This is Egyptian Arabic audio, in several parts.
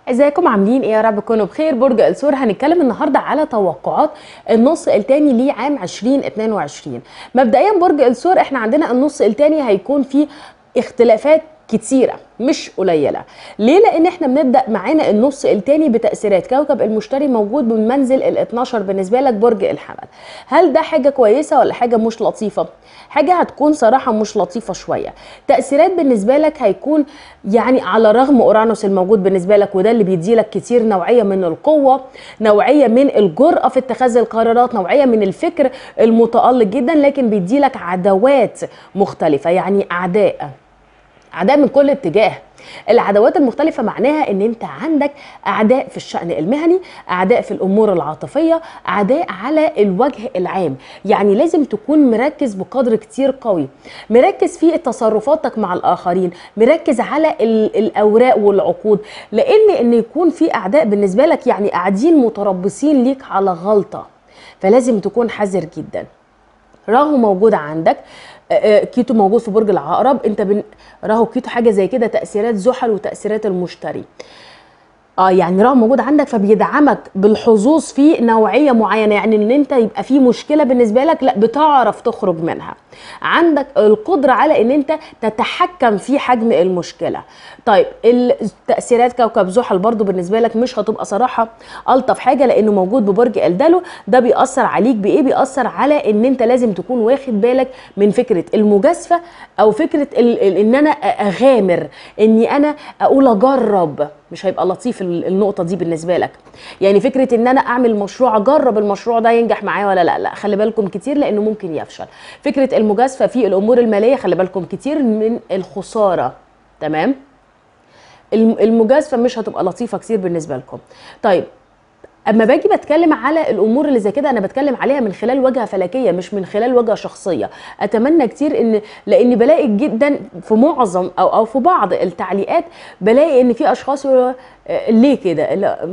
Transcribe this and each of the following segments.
ازيكم عاملين ايه يا رب تكونوا بخير برج الثور هنتكلم النهارده على توقعات النص الثاني لعام 2022 مبدئيا برج الثور احنا عندنا النص الثاني هيكون فيه اختلافات كتيره مش قليله ليه لان احنا بنبدا معانا النص الثاني بتاثيرات كوكب المشتري موجود بالمنزل ال 12 بالنسبه لك برج الحمل هل ده حاجه كويسه ولا حاجه مش لطيفه حاجه هتكون صراحه مش لطيفه شويه تاثيرات بالنسبه لك هيكون يعني على رغم اورانوس الموجود بالنسبه لك وده اللي بيدي لك كتير نوعيه من القوه نوعيه من الجرأه في اتخاذ القرارات نوعيه من الفكر المتالق جدا لكن بيدي لك عداوات مختلفه يعني اعداء اعداء من كل اتجاه العداوات المختلفة معناها ان انت عندك اعداء في الشأن المهني اعداء في الامور العاطفية اعداء على الوجه العام يعني لازم تكون مركز بقدر كتير قوي مركز في تصرفاتك مع الاخرين مركز على ال- الاوراق والعقود لان ان يكون في اعداء بالنسبة لك يعني قاعدين متربصين ليك على غلطة فلازم تكون حذر جدا راهو موجود عندك آه، آه، كيتو موجود في برج العقرب انت بن... راهو كيتو حاجه زي كده تاثيرات زحل وتاثيرات المشتري اه يعني راهو موجود عندك فبيدعمك بالحظوظ في نوعيه معينه يعني ان انت يبقى في مشكله بالنسبه لك لا بتعرف تخرج منها عندك القدره على ان انت تتحكم في حجم المشكله طيب التاثيرات كوكب زحل برضو بالنسبه لك مش هتبقى صراحه الطف حاجه لانه موجود ببرج الدلو ده بيأثر عليك بايه بيأثر على ان انت لازم تكون واخد بالك من فكره المجازفه او فكره ال... ال... ان انا اغامر اني انا اقول اجرب مش هيبقى لطيف ال- النقطه دي بالنسبه لك يعني فكره ان انا اعمل مشروع اجرب المشروع ده ينجح معايا ولا لا لا خلي بالكم كتير لانه ممكن يفشل فكره المجازفه في الامور الماليه خلي بالكم كتير من الخساره تمام الم- المجازفه مش هتبقى لطيفه كتير بالنسبه لكم طيب اما باجي بتكلم على الامور اللي زي كده انا بتكلم عليها من خلال وجهه فلكيه مش من خلال وجهه شخصيه اتمنى كتير ان لاني بلاقي جدا في معظم او او في بعض التعليقات بلاقي ان في اشخاص يقولوا آه، ليه كده لا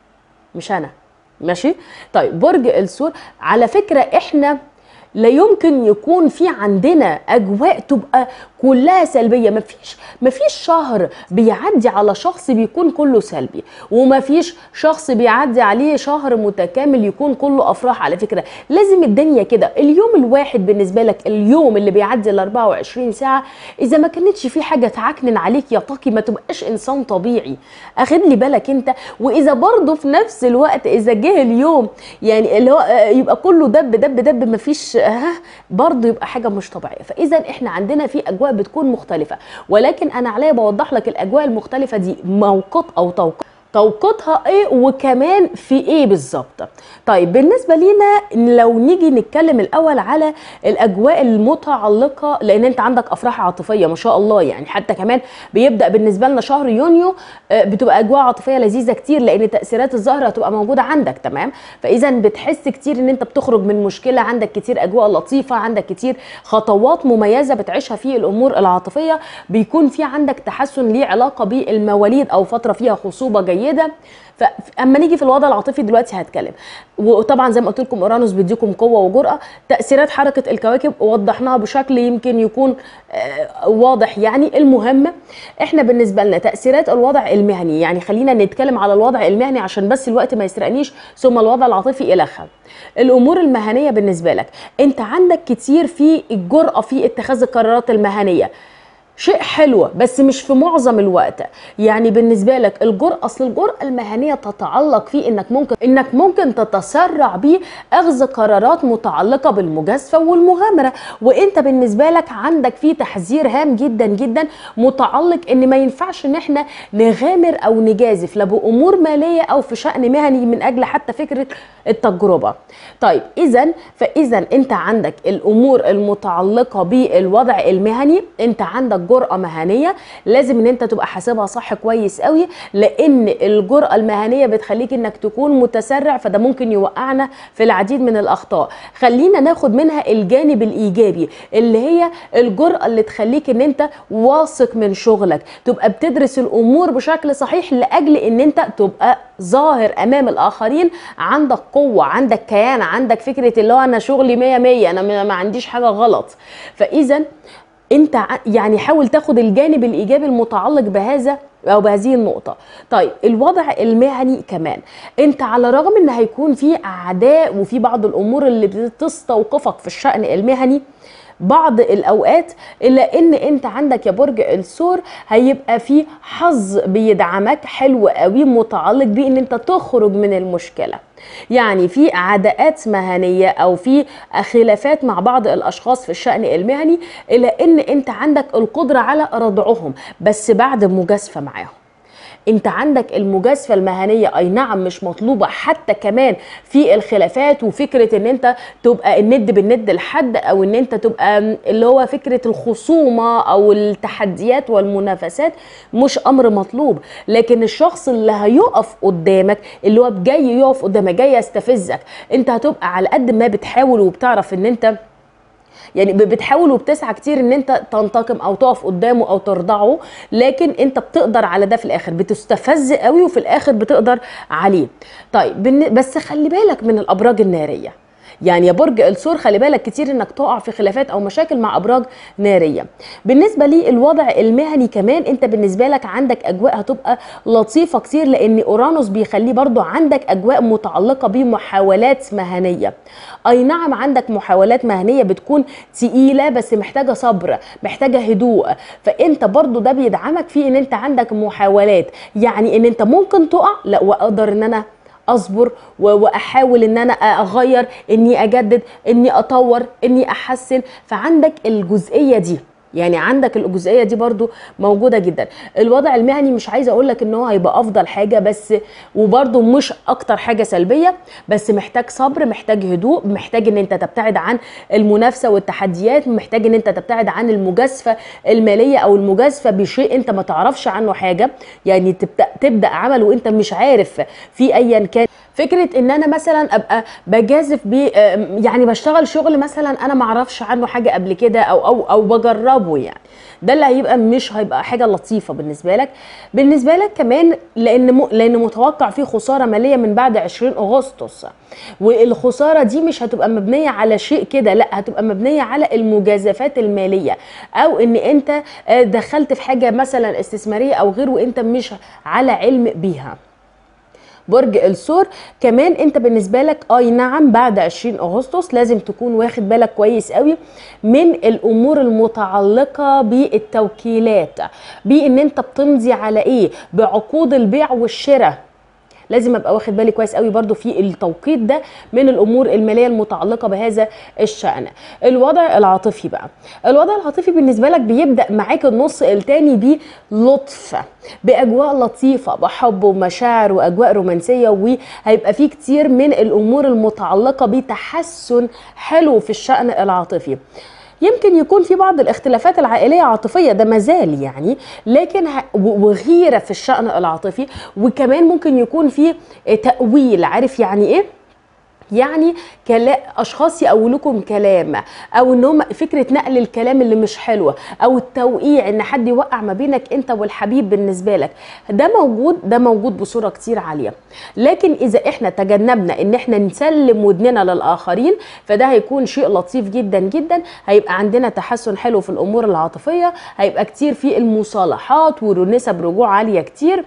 مش انا ماشي طيب برج الثور على فكره احنا لا يمكن يكون في عندنا اجواء تبقى كلها سلبيه مفيش مفيش شهر بيعدي على شخص بيكون كله سلبي ومفيش شخص بيعدي عليه شهر متكامل يكون كله افراح على فكره لازم الدنيا كده اليوم الواحد بالنسبه لك اليوم اللي بيعدي ال 24 ساعه اذا ما كانتش في حاجه تعكنن عليك يا طاقي ما تبقاش انسان طبيعي اخد لي بالك انت واذا برضه في نفس الوقت اذا جه اليوم يعني اللي هو آه، يبقى كله دب دب دب مفيش ها برضه يبقى حاجه مش طبيعيه فاذا احنا عندنا في اجواء بتكون مختلفه ولكن انا عليا بوضح لك الاجواء المختلفه دي موقت او توقيت توقيتها ايه وكمان في ايه بالظبط طيب بالنسبه لينا لو نيجي نتكلم الاول على الاجواء المتعلقه لان انت عندك افراح عاطفيه ما شاء الله يعني حتى كمان بيبدا بالنسبه لنا شهر يونيو آه، بتبقى اجواء عاطفيه لذيذه كتير لان تاثيرات الزهره هتبقى موجوده عندك تمام فاذا بتحس كتير ان انت بتخرج من مشكله عندك كتير اجواء لطيفه عندك كتير خطوات مميزه بتعيشها في الامور العاطفيه بيكون في عندك تحسن ليه علاقه بالمواليد او فتره فيها خصوبه جيده فاما نيجي في الوضع العاطفي دلوقتي هتكلم وطبعا زي ما قلت لكم اورانوس بيديكم قوه وجرأه تاثيرات حركه الكواكب وضحناها بشكل يمكن يكون آه، واضح يعني المهم احنا بالنسبه لنا تاثيرات الوضع المهني يعني خلينا نتكلم على الوضع المهني عشان بس الوقت ما يسرقنيش ثم الوضع العاطفي الى اخره الامور المهنيه بالنسبه لك انت عندك كتير في الجرأه في اتخاذ القرارات المهنيه شيء حلو بس مش في معظم الوقت يعني بالنسبه لك الجرأة اصل الجرأة المهنيه تتعلق في انك ممكن انك ممكن تتسرع باخذ قرارات متعلقه بالمجازفه والمغامره وانت بالنسبه لك عندك في تحذير هام جدا جدا متعلق ان ما ينفعش ان احنا نغامر او نجازف لا بامور ماليه او في شان مهني من اجل حتى فكره التجربه طيب اذا فاذا انت عندك الامور المتعلقه بالوضع المهني انت عندك جرأة مهنية لازم ان انت تبقى حاسبها صح كويس قوي لان الجرأة المهنية بتخليك انك تكون متسرع فده ممكن يوقعنا في العديد من الاخطاء خلينا ناخد منها الجانب الايجابي اللي هي الجرأة اللي تخليك ان انت واثق من شغلك تبقى بتدرس الامور بشكل صحيح لاجل ان انت تبقى ظاهر امام الاخرين عندك قوه عندك كيان عندك فكره اللي هو انا شغلي 100 100 انا ما ما عنديش حاجه غلط فاذا انت ع- يعني حاول تاخد الجانب الايجابي المتعلق بهذا او بهذه النقطة طيب الوضع المهني كمان انت على الرغم ان هيكون في اعداء وفي بعض الامور اللي بتستوقفك في الشأن المهني بعض الاوقات الا ان انت عندك يا برج الثور هيبقى في حظ بيدعمك حلو قوي متعلق بان انت تخرج من المشكله يعني في عداءات مهنيه او في خلافات مع بعض الاشخاص في الشان المهني الا ان انت عندك القدره على ردعهم بس بعد مجازفه معاهم انت عندك المجازفه المهنيه اي نعم مش مطلوبه حتى كمان في الخلافات وفكره ان انت تبقى الند بالند لحد او ان انت تبقى اللي هو فكره الخصومه او التحديات والمنافسات مش امر مطلوب لكن الشخص اللي هيقف قدامك اللي هو جاي يقف قدامك جاي يستفزك انت هتبقى على قد ما بتحاول وبتعرف ان انت يعني ب- بتحاول وبتسعى كتير ان انت تنتقم او تقف قدامه او ترضعه لكن انت بتقدر على ده في الاخر بتستفز قوي وفي الاخر بتقدر عليه طيب بالن- بس خلي بالك من الابراج الناريه يعني يا برج الثور خلي بالك كتير انك تقع في خلافات او مشاكل مع ابراج ناريه بالنسبه لي الوضع المهني كمان انت بالنسبه لك عندك اجواء هتبقى لطيفه كتير لان اورانوس بيخليه برضو عندك اجواء متعلقه بمحاولات مهنيه اي نعم عندك محاولات مهنيه بتكون تقيله بس محتاجه صبر محتاجه هدوء فانت برضو ده بيدعمك في ان انت عندك محاولات يعني ان انت ممكن تقع لا واقدر ان انا اصبر و- واحاول ان انا اغير اني اجدد اني اطور اني احسن فعندك الجزئيه دي يعني عندك الجزئيه دي برضو موجوده جدا الوضع المهني مش عايزه اقول لك ان هو هيبقى افضل حاجه بس وبرضو مش اكتر حاجه سلبيه بس محتاج صبر محتاج هدوء محتاج ان انت تبتعد عن المنافسه والتحديات محتاج ان انت تبتعد عن المجازفه الماليه او المجازفه بشيء انت ما تعرفش عنه حاجه يعني تبدا تبدا عمل وانت مش عارف في ايا كان فكره ان انا مثلا ابقى بجازف ب يعني بشتغل شغل مثلا انا ما اعرفش عنه حاجه قبل كده او او او بجربه يعني ده اللي هيبقى مش هيبقى حاجه لطيفه بالنسبه لك بالنسبه لك كمان لان م... لان متوقع في خساره ماليه من بعد 20 اغسطس والخساره دي مش هتبقى مبنيه على شيء كده لا هتبقى مبنيه على المجازفات الماليه او ان انت آه، دخلت في حاجه مثلا استثماريه او غيره وانت مش على علم بيها برج الثور كمان انت بالنسبه لك اي نعم بعد 20 اغسطس لازم تكون واخد بالك كويس قوي من الامور المتعلقه بالتوكيلات بان انت بتمضي على ايه بعقود البيع والشراء لازم ابقى واخد بالي كويس قوي برضو في التوقيت ده من الامور الماليه المتعلقه بهذا الشان الوضع العاطفي بقى الوضع العاطفي بالنسبه لك بيبدا معاك النص التاني بلطف باجواء لطيفه بحب ومشاعر واجواء رومانسيه وهيبقى فيه كتير من الامور المتعلقه بتحسن حلو في الشان العاطفي يمكن يكون في بعض الاختلافات العائليه عاطفيه ده مازال يعني لكن ه- و- وغيره في الشان العاطفي وكمان ممكن يكون في تاويل عارف يعني ايه يعني كلا اشخاص يقولكم كلام او ان هم فكره نقل الكلام اللي مش حلوه او التوقيع ان حد يوقع ما بينك انت والحبيب بالنسبه لك ده موجود ده موجود بصوره كتير عاليه لكن اذا احنا تجنبنا ان احنا نسلم ودننا للاخرين فده هيكون شيء لطيف جدا جدا هيبقى عندنا تحسن حلو في الامور العاطفيه هيبقى كتير في المصالحات ونسب رجوع عاليه كتير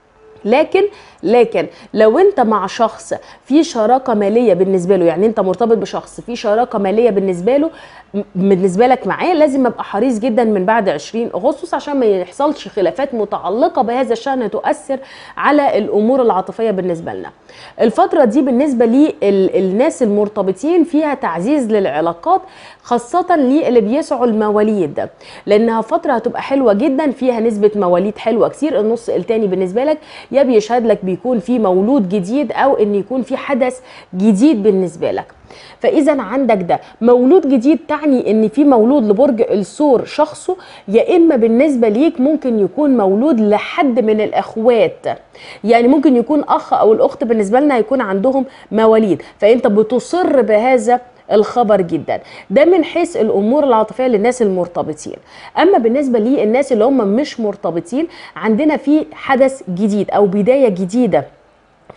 لكن لكن لو انت مع شخص في شراكه ماليه بالنسبه له يعني انت مرتبط بشخص في شراكه ماليه بالنسبه له م- بالنسبه لك معاه لازم ابقى حريص جدا من بعد 20 اغسطس عشان ما يحصلش خلافات متعلقه بهذا الشان تؤثر على الامور العاطفيه بالنسبه لنا الفتره دي بالنسبه للناس المرتبطين فيها تعزيز للعلاقات خاصه للي بيسعوا المواليد لانها فتره هتبقى حلوه جدا فيها نسبه مواليد حلوه كتير النص التاني بالنسبه لك يا بيشهد لك بيكون في مولود جديد او ان يكون في حدث جديد بالنسبه لك فاذا عندك ده مولود جديد تعني ان في مولود لبرج الثور شخصه يا اما بالنسبه ليك ممكن يكون مولود لحد من الاخوات يعني ممكن يكون اخ او الاخت بالنسبه لنا يكون عندهم مواليد فانت بتصر بهذا الخبر جدا ده من حيث الامور العاطفيه للناس المرتبطين اما بالنسبه للناس اللي هم مش مرتبطين عندنا في حدث جديد او بدايه جديده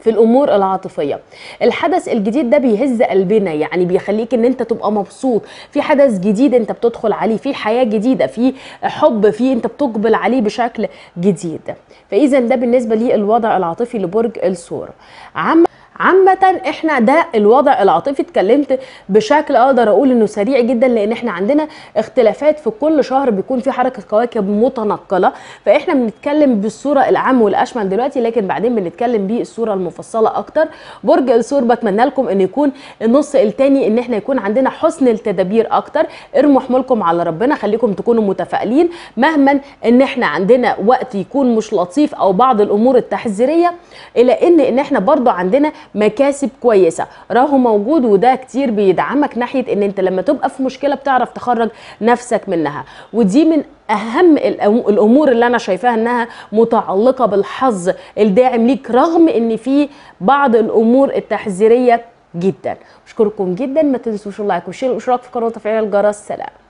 في الامور العاطفيه الحدث الجديد ده بيهز قلبنا يعني بيخليك ان انت تبقى مبسوط في حدث جديد انت بتدخل عليه في حياه جديده في حب في انت بتقبل عليه بشكل جديد فاذا ده بالنسبه للوضع العاطفي لبرج الثور عم عامة احنا ده الوضع العاطفي اتكلمت بشكل اقدر اقول انه سريع جدا لان احنا عندنا اختلافات في كل شهر بيكون في حركة كواكب متنقلة فاحنا بنتكلم بالصورة العام والاشمل دلوقتي لكن بعدين بنتكلم بالصورة المفصلة اكتر برج الثور بتمنى لكم ان يكون النص التاني ان احنا يكون عندنا حسن التدابير اكتر ارموا حمولكم على ربنا خليكم تكونوا متفائلين مهما ان احنا عندنا وقت يكون مش لطيف او بعض الامور التحذيريه الى ان ان احنا برضو عندنا مكاسب كويسه راهو موجود وده كتير بيدعمك ناحيه ان انت لما تبقى في مشكله بتعرف تخرج نفسك منها ودي من اهم الأم- الامور اللي انا شايفاها انها متعلقه بالحظ الداعم ليك رغم ان في بعض الامور التحذيريه جدا بشكركم جدا ما تنسوش اللايك والشير والاشتراك في القناه وتفعيل الجرس سلام